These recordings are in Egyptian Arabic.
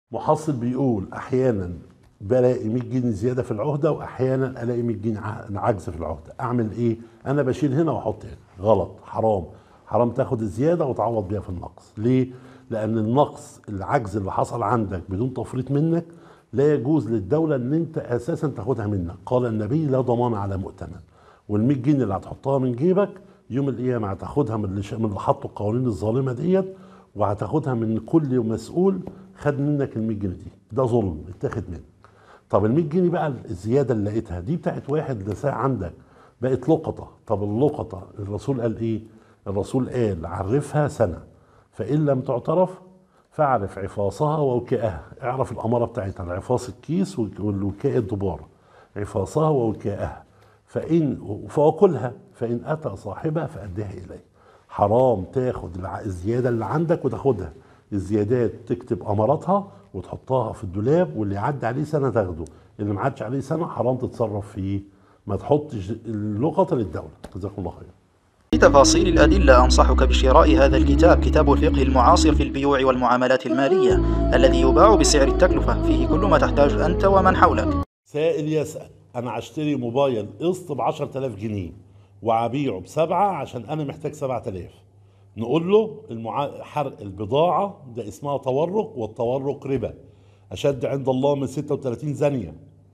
محصل بيقول احيانا بلاقي 100 جنيه زياده في العهده واحيانا الاقي 100 جنيه ع- عجز في العهده اعمل ايه انا بشيل هنا واحط هنا غلط حرام حرام تاخد الزياده وتعوض بيها في النقص ليه لان النقص العجز اللي حصل عندك بدون تفريط منك لا يجوز للدوله ان انت اساسا تاخدها منك قال النبي لا ضمان على مؤتمن وال100 جنيه اللي هتحطها من جيبك يوم القيامه هتاخدها من اللي ش- من اللي حطوا القوانين الظالمه ديت وهتاخدها من كل مسؤول خد منك ال100 جنيه دي ده ظلم اتاخد منك طب ال 100 جنيه بقى الزياده اللي لقيتها دي بتاعت واحد لساعة عندك بقت لقطه طب اللقطه الرسول قال ايه؟ الرسول قال عرفها سنه فان لم تعترف فاعرف عفاصها ووكائها اعرف الاماره بتاعتها العفاص الكيس والوكاء الدباره عفاصها ووكائها فان فاكلها فان اتى صاحبها فاديها اليه حرام تاخد الع- الزياده اللي عندك وتاخدها الزيادات تكتب اماراتها وتحطها في الدولاب واللي يعدي عليه سنه تاخده اللي ما عدش عليه سنه حرام تتصرف فيه ما تحطش اللقطه للدوله جزاكم الله خير لتفاصيل الأدلة أنصحك بشراء هذا الكتاب كتاب الفقه المعاصر في البيوع والمعاملات المالية الذي يباع بسعر التكلفة فيه كل ما تحتاج أنت ومن حولك سائل يسأل أنا هشتري موبايل قسط ب 10000 جنيه وهبيعه بسبعة عشان أنا محتاج 7000 نقول له المعا... حرق البضاعة ده اسمها تورق والتورق ربا أشد عند الله من 36 زانية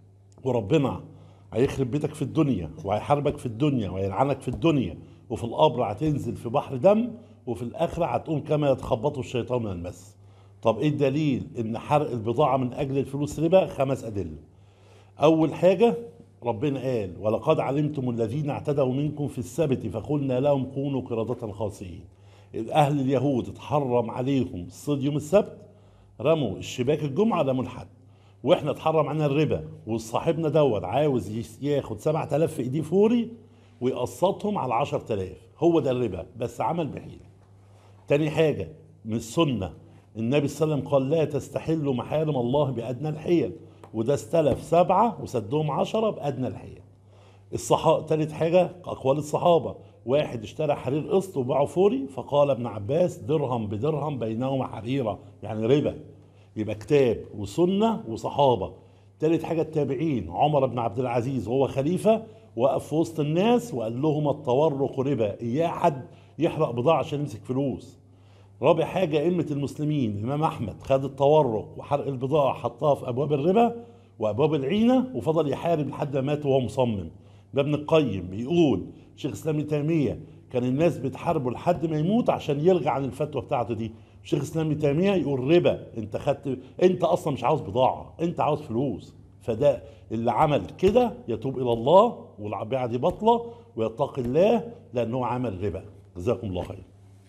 وربنا هيخرب بيتك في الدنيا وهيحاربك في الدنيا وهيلعنك في الدنيا وفي القبر هتنزل في بحر دم وفي الآخرة هتقوم كما يتخبطه الشيطان من المس طب ايه الدليل ان حرق البضاعة من اجل الفلوس ربا خمس ادله أول حاجة ربنا قال ولقد علمتم الذين اعتدوا منكم في السبت فقلنا لهم كونوا قردة خاسئين أهل اليهود اتحرم عليهم الصيد يوم السبت رموا الشباك الجمعة رموا الحد واحنا اتحرم عنا الربا وصاحبنا دوت عاوز يس- ياخد 7000 في ايديه فوري ويقسطهم على 10000 هو ده الربا بس عمل بحيله تاني حاجة من السنة النبي صلى الله عليه وسلم قال لا تستحلوا محارم الله بأدنى الحيل وده استلف سبعة وسدهم عشرة بأدنى الحيل الصحابة تالت حاجة أقوال الصحابة واحد اشترى حرير قسط وباعه فوري فقال ابن عباس درهم بدرهم بينهما حريرة يعني ربا يبقى كتاب وسنة وصحابة تالت حاجة التابعين عمر بن عبد العزيز وهو خليفة وقف في وسط الناس وقال لهم التورق ربا إياه حد يحرق بضاعة عشان يمسك فلوس رابع حاجة أئمة المسلمين الإمام أحمد خد التورق وحرق البضاعة حطها في أبواب الربا وأبواب العينة وفضل يحارب لحد ما مات وهو مصمم ده ابن القيم بيقول شيخ الإسلام ابن تيمية كان الناس بتحاربه لحد ما يموت عشان يرجع عن الفتوى بتاعته دي شيخ الإسلام ابن تيمية يقول ربا أنت خدت أنت أصلا مش عاوز بضاعة أنت عاوز فلوس فده اللي عمل كده يتوب إلى الله والبيعة دي بطلة ويتقي الله لأنه عمل ربا جزاكم الله خير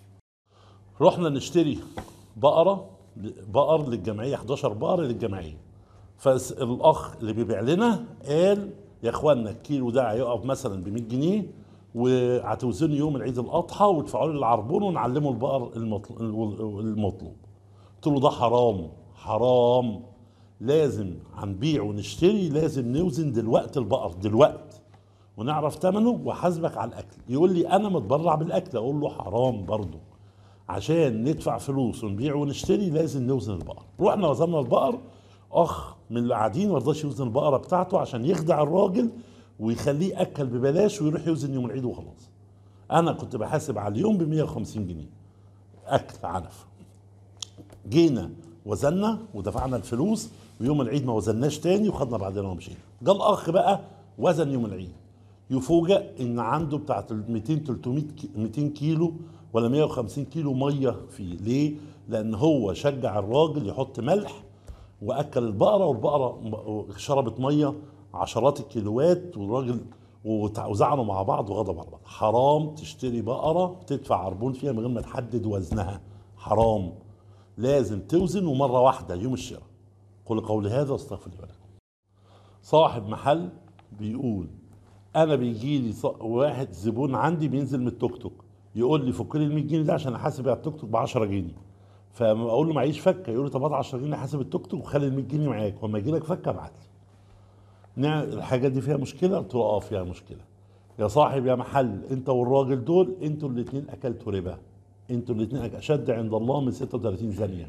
رحنا نشتري بقرة بقر للجمعية 11 بقرة للجمعية فالأخ اللي بيبيع لنا قال يا اخوانا الكيلو ده هيقف مثلا ب 100 جنيه وهتوزنوا يوم العيد الأضحى وتدفعوا لي العربون ونعلمه البقر المطل- المطلوب قلت له ده حرام حرام لازم هنبيع ونشتري لازم نوزن دلوقتي البقر دلوقتي ونعرف ثمنه وحاسبك على الاكل يقول لي انا متبرع بالاكل اقول له حرام برضه عشان ندفع فلوس ونبيع ونشتري لازم نوزن البقر رحنا وزننا البقر اخ من اللي قاعدين ما رضاش يوزن البقره بتاعته عشان يخدع الراجل ويخليه اكل ببلاش ويروح يوزن يوم العيد وخلاص انا كنت بحاسب على اليوم ب 150 جنيه اكل عنف جينا وزنا ودفعنا الفلوس ويوم العيد ما وزناش تاني وخدنا بعدين ومشينا جه الاخ بقى وزن يوم العيد يفوجئ ان عنده بتاعت ال 200 300 كي- 200 كيلو ولا 150 كيلو ميه فيه ليه لان هو شجع الراجل يحط ملح واكل البقره والبقره م- شربت ميه عشرات الكيلوات والراجل وتع- وزعلوا مع بعض وغضبوا على بعض حرام تشتري بقره تدفع عربون فيها من غير ما تحدد وزنها حرام لازم توزن ومره واحده يوم الشراء قل قولي هذا واستغفر لي ولكم صاحب محل بيقول انا بيجي لي ص- واحد زبون عندي بينزل من التوك توك يقول لي فك لي ال 100 جنيه ده عشان احاسب على التوك توك ب 10 جنيه فاقول له معيش فكه يقول لي طب هات 10 جنيه حاسب التوك توك وخلي ال 100 جنيه معاك واما يجي لك فكه ابعت لي نعم الحاجه دي فيها مشكله قلت له اه فيها مشكله يا صاحب يا محل انت والراجل دول انتوا الاثنين اكلتوا ربا انتوا الاثنين اشد عند الله من 36 زانيه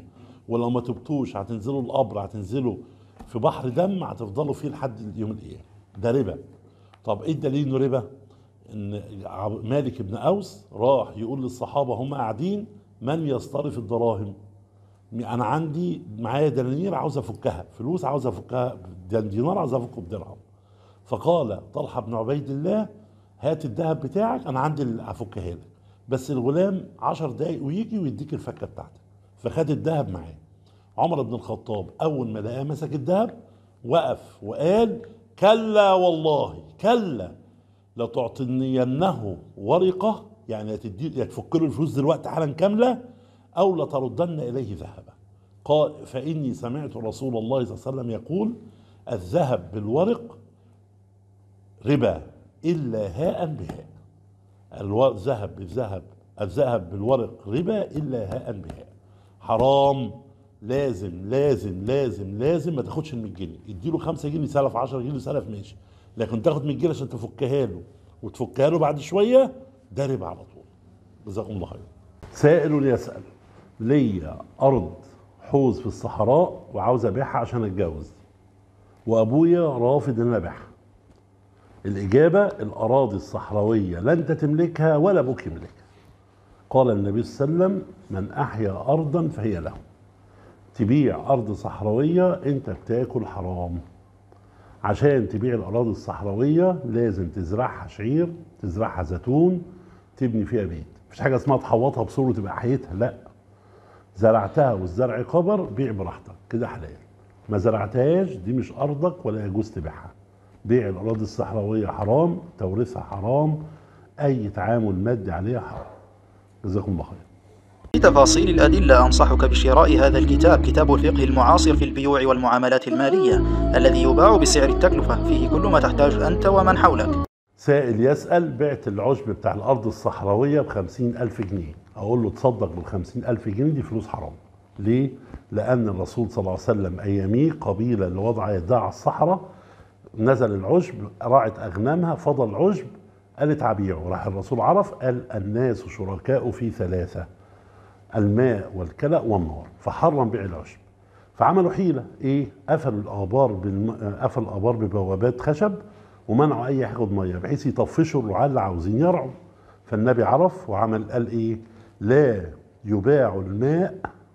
ولو ما تبتوش هتنزلوا القبر هتنزلوا في بحر دم هتفضلوا فيه لحد يوم القيامه ده ربا طب ايه الدليل انه ربا ان عب- مالك بن اوس راح يقول للصحابه هم قاعدين من يصطرف الدراهم انا عندي معايا دنانير عاوز افكها فلوس عاوز افكها دين- دينار عاوز افكه بدرهم فقال طلحه بن عبيد الله هات الذهب بتاعك انا عندي اللي هفكها لك بس الغلام عشر دقايق ويجي ويديك الفكه بتاعتك فخد الذهب معاه عمر بن الخطاب اول ما لقاه مسك الذهب وقف وقال كلا والله كلا لتعطينينه ورقه يعني تدي تفك له الفلوس دلوقتي حالا كامله او لتردن اليه ذهبا قال فاني سمعت رسول الله صلى الله عليه وسلم يقول الذهب بالورق ربا الا هاء بهاء الو- الذهب بالذهب الذهب بالورق ربا الا هاء بهاء حرام لازم لازم لازم لازم ما تاخدش ال 100 جنيه اديله 5 جنيه سلف 10 جنيه سلف ماشي لكن تاخد 100 جنيه عشان تفكها له وتفكها له بعد شويه ده ربا على طول جزاكم الله خير سائل يسال ليا ارض حوز في الصحراء وعاوز ابيعها عشان اتجوز وابويا رافض ان أنا ابيعها الإجابة الأراضي الصحراوية لا أنت تملكها ولا أبوك يملكها قال النبي صلى الله عليه وسلم من أحيا أرضا فهي له تبيع أرض صحراوية أنت بتاكل حرام عشان تبيع الأراضي الصحراوية لازم تزرعها شعير تزرعها زيتون تبني فيها بيت مفيش حاجة اسمها تحوطها بسور وتبقى حيتها لا زرعتها والزرع كبر بيع براحتك كده حلال ما زرعتهاش دي مش أرضك ولا يجوز تبيعها بيع الأراضي الصحراوية حرام توريثها حرام أي تعامل مادي عليها حرام جزاكم الله خير لتفاصيل الأدلة أنصحك بشراء هذا الكتاب كتاب الفقه المعاصر في البيوع والمعاملات المالية الذي يباع بسعر التكلفة فيه كل ما تحتاج أنت ومن حولك سائل يسأل بعت العشب بتاع الأرض الصحراوية بخمسين ألف جنيه أقول له تصدق بالخمسين ألف جنيه دي فلوس حرام ليه؟ لأن الرسول صلى الله عليه وسلم أياميه قبيلة اللي وضع يدها على الصحراء نزل العشب راعت أغنامها فضل عشب قالت عبيعه راح الرسول عرف قال الناس شركاء في ثلاثة الماء والكلى والنار فحرم بيع العشب فعملوا حيله ايه قفلوا الابار بالم... آه، قفلوا الابار ببوابات خشب ومنعوا اي ياخد ميه بحيث يطفشوا الرعاة اللي عاوزين يرعوا فالنبي عرف وعمل قال ايه لا يباع الماء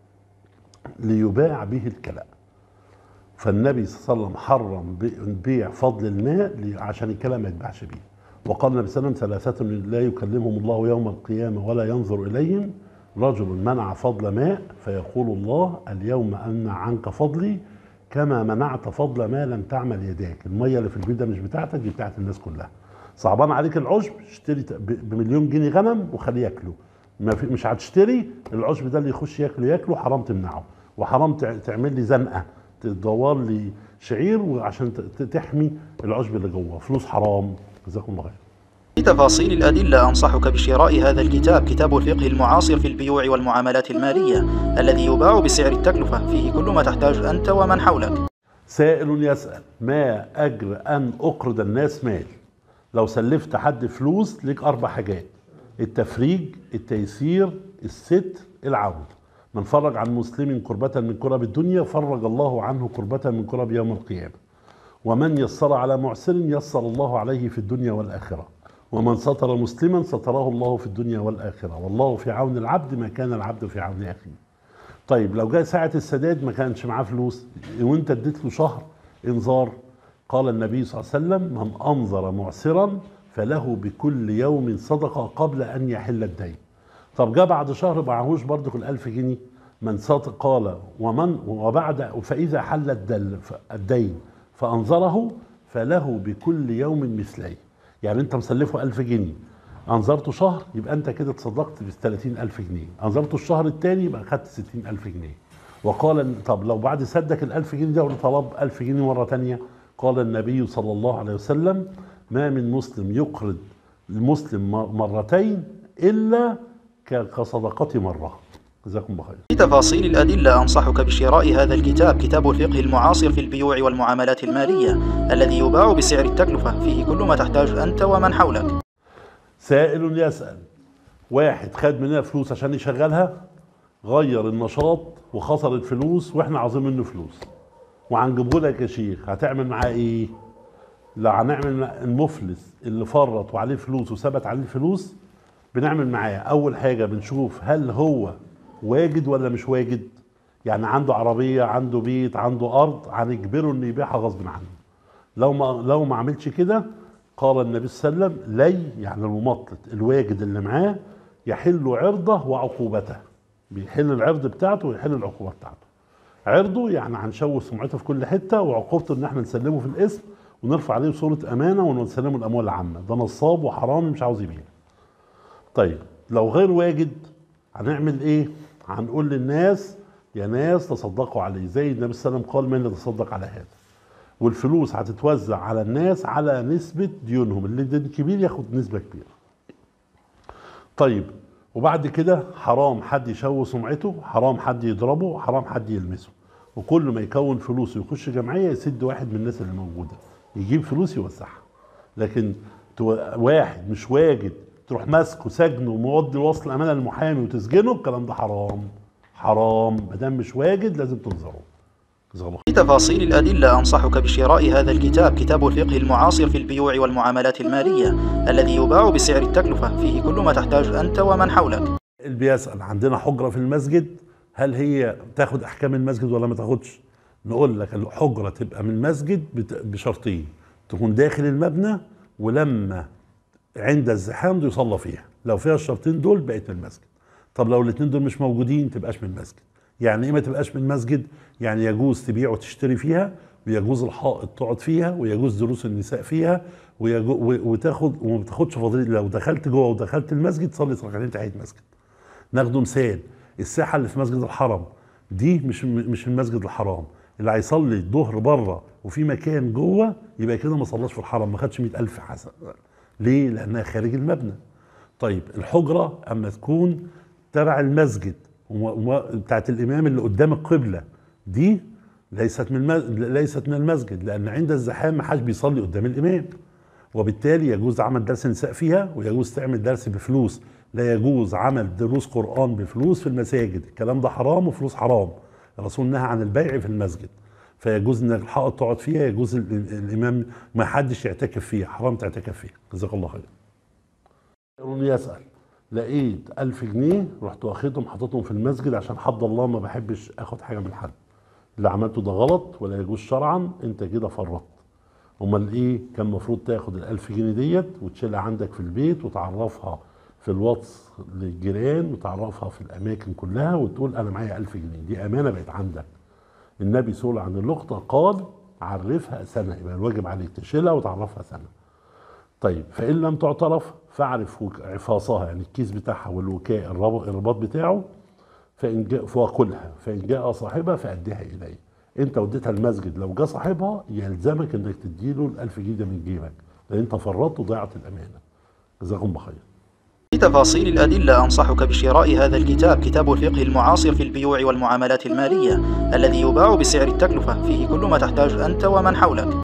ليباع به الكلى فالنبي صلى الله عليه وسلم حرم بي- بيع فضل الماء لي- عشان الكلى ما يتباعش بيه وقال النبي صلى الله عليه وسلم ثلاثة لا يكلمهم الله يوم القيامة ولا ينظر إليهم رجل منع فضل ماء فيقول الله اليوم أمنع عنك فضلي كما منعت فضل ما لم تعمل يداك المية اللي في البيت ده مش بتاعتك دي بتاعت الناس كلها صعبان عليك العشب اشتري ت- ب- بمليون جنيه غنم وخليه ياكله ما في مش هتشتري العشب ده اللي يخش ياكله ياكله حرام تمنعه وحرام تع- تعمل لي زنقه تدور لي شعير وعشان ت- ت- تحمي العشب اللي جوه فلوس حرام جزاكم الله خير لتفاصيل الأدلة أنصحك بشراء هذا الكتاب كتاب الفقه المعاصر في البيوع والمعاملات المالية الذي يباع بسعر التكلفة فيه كل ما تحتاج أنت ومن حولك سائل يسأل ما أجر أن أقرض الناس مال لو سلفت حد فلوس ليك أربع حاجات التفريج التيسير الستر العون من فرج عن مسلم كربة من كرب الدنيا فرج الله عنه كربة من كرب يوم القيامة ومن يسر على معسر يسر الله عليه في الدنيا والآخرة ومن ستر مسلما ستره الله في الدنيا والآخرة والله في عون العبد ما كان العبد في عون أخيه طيب لو جاء ساعة السداد ما كانش معاه فلوس وانت اديت له شهر انذار قال النبي صلى الله عليه وسلم من انظر معسرا فله بكل يوم صدقة قبل ان يحل الدين طب جاء بعد شهر معهوش برضه الألف جنيه من صدق قال ومن وبعد فإذا حل الدل الدين فأنظره فله بكل يوم مثليه يعني انت مسلفه ألف جنيه أنظرته شهر يبقى أنت كده تصدقت ب 30 ألف جنيه أنظرته الشهر الثاني يبقى خدت 60 ألف جنيه وقال طب لو بعد سدك الألف جنيه ده طلب ألف جنيه مرة تانية قال النبي صلى الله عليه وسلم ما من مسلم يقرض المسلم مرتين إلا كصدقة مرة جزاكم الله خير لتفاصيل الأدلة أنصحك بشراء هذا الكتاب كتاب الفقه المعاصر في البيوع والمعاملات المالية الذي يباع بسعر التكلفة فيه كل ما تحتاج أنت ومن حولك سائل يسأل واحد خد مننا فلوس عشان يشغلها غير النشاط وخسر الفلوس واحنا عاوزين منه فلوس وهنجيبه لك يا شيخ هتعمل معاه ايه لو هنعمل مع- المفلس اللي فرط وعليه فلوس وثبت عليه الفلوس بنعمل معاه اول حاجه بنشوف هل هو واجد ولا مش واجد يعني عنده عربيه عنده بيت عنده ارض هنجبره انه يبيعها غصب عنه لو ما لو ما عملش كده قال النبي صلى الله عليه وسلم لي يعني الممطلط الواجد اللي معاه يحل عرضه وعقوبته بيحل العرض بتاعته ويحل العقوبه بتاعته عرضه يعني هنشوه سمعته في كل حته وعقوبته ان احنا نسلمه في الاسم ونرفع عليه صوره امانه ونسلمه الاموال العامه ده نصاب وحرامي مش عاوز يبيع طيب لو غير واجد هنعمل ايه هنقول للناس يا ناس تصدقوا عليه زي النبي صلى الله عليه وسلم قال من يتصدق على هذا والفلوس هتتوزع على الناس على نسبة ديونهم اللي دين كبير ياخد نسبة كبيرة طيب وبعد كده حرام حد يشوه سمعته حرام حد يضربه حرام حد يلمسه وكل ما يكون فلوس ويخش جمعية يسد واحد من الناس اللي موجودة يجيب فلوس يوزعها لكن تو- واحد مش واجد تروح ماسكه سجنه ومودي وصل امانه للمحامي وتسجنه الكلام ده حرام حرام ما دام مش واجد لازم تنظره جزاك الله خير. لتفاصيل الأدلة أنصحك بشراء هذا الكتاب كتاب الفقه المعاصر في البيوع والمعاملات المالية الذي يباع بسعر التكلفة فيه كل ما تحتاج أنت ومن حولك اللي بيسأل عندنا حجرة في المسجد هل هي تاخد أحكام المسجد ولا ما تاخدش؟ نقول لك الحجرة تبقى من المسجد بت- بشرطين تكون داخل المبنى ولما عند الزحام دي يصلى فيها لو فيها الشرطين دول بقت من المسجد طب لو الاثنين دول مش موجودين تبقاش من المسجد يعني ايه ما تبقاش من المسجد يعني يجوز تبيع وتشتري فيها ويجوز الحائط تقعد فيها ويجوز دروس النساء فيها ويجو و- وتاخد وما بتاخدش فضيله لو دخلت جوه ودخلت المسجد تصلي ركعتين تحيه المسجد ناخده مثال الساحه اللي في مسجد الحرم دي مش مش المسجد الحرام اللي هيصلي الظهر بره وفي مكان جوه يبقى كده ما صلاش في الحرم ما خدش 100000 حسن ليه؟ لانها خارج المبنى طيب الحجره اما تكون تبع المسجد وم- وم- بتاعت الامام اللي قدام القبله دي ليست من المز... ليست من المسجد لان عند الزحام ما حدش بيصلي قدام الامام وبالتالي يجوز عمل درس نساء فيها ويجوز تعمل درس بفلوس لا يجوز عمل دروس قرآن بفلوس في المساجد الكلام ده حرام وفلوس حرام الرسول نهى عن البيع في المسجد فيجوز ان الحائط تقعد فيها يجوز ال- ال- الامام ما حدش يعتكف فيها حرام تعتكف فيها جزاك الله خير يقولون يسأل لقيت ألف جنيه رحت واخدهم حاططهم في المسجد عشان حد الله ما بحبش اخد حاجة من حد اللي عملته ده غلط ولا يجوز شرعا انت كده فرطت امال ايه كان المفروض تاخد الألف جنيه ديت وتشيلها عندك في البيت وتعرفها في الواتس للجيران وتعرفها في الاماكن كلها وتقول انا معايا ألف جنيه دي امانه بقت عندك النبي سئل عن اللقطه قال عرفها سنه يبقى الواجب عليك تشيلها وتعرفها سنه طيب فان لم تعترف فاعرف وك- عفاصها يعني الكيس بتاعها والوكاء الرب- الرباط بتاعه فان جاء فوكلها فان جاء صاحبها فاديها اليه انت وديتها المسجد لو جاء صاحبها يلزمك انك تديله ال1000 جنيه ده من جيبك لان انت فرطت وضيعت الامانه جزاكم الله خير لتفاصيل الأدلة أنصحك بشراء هذا الكتاب كتاب الفقه المعاصر في البيوع والمعاملات المالية الذي يباع بسعر التكلفة فيه كل ما تحتاج أنت ومن حولك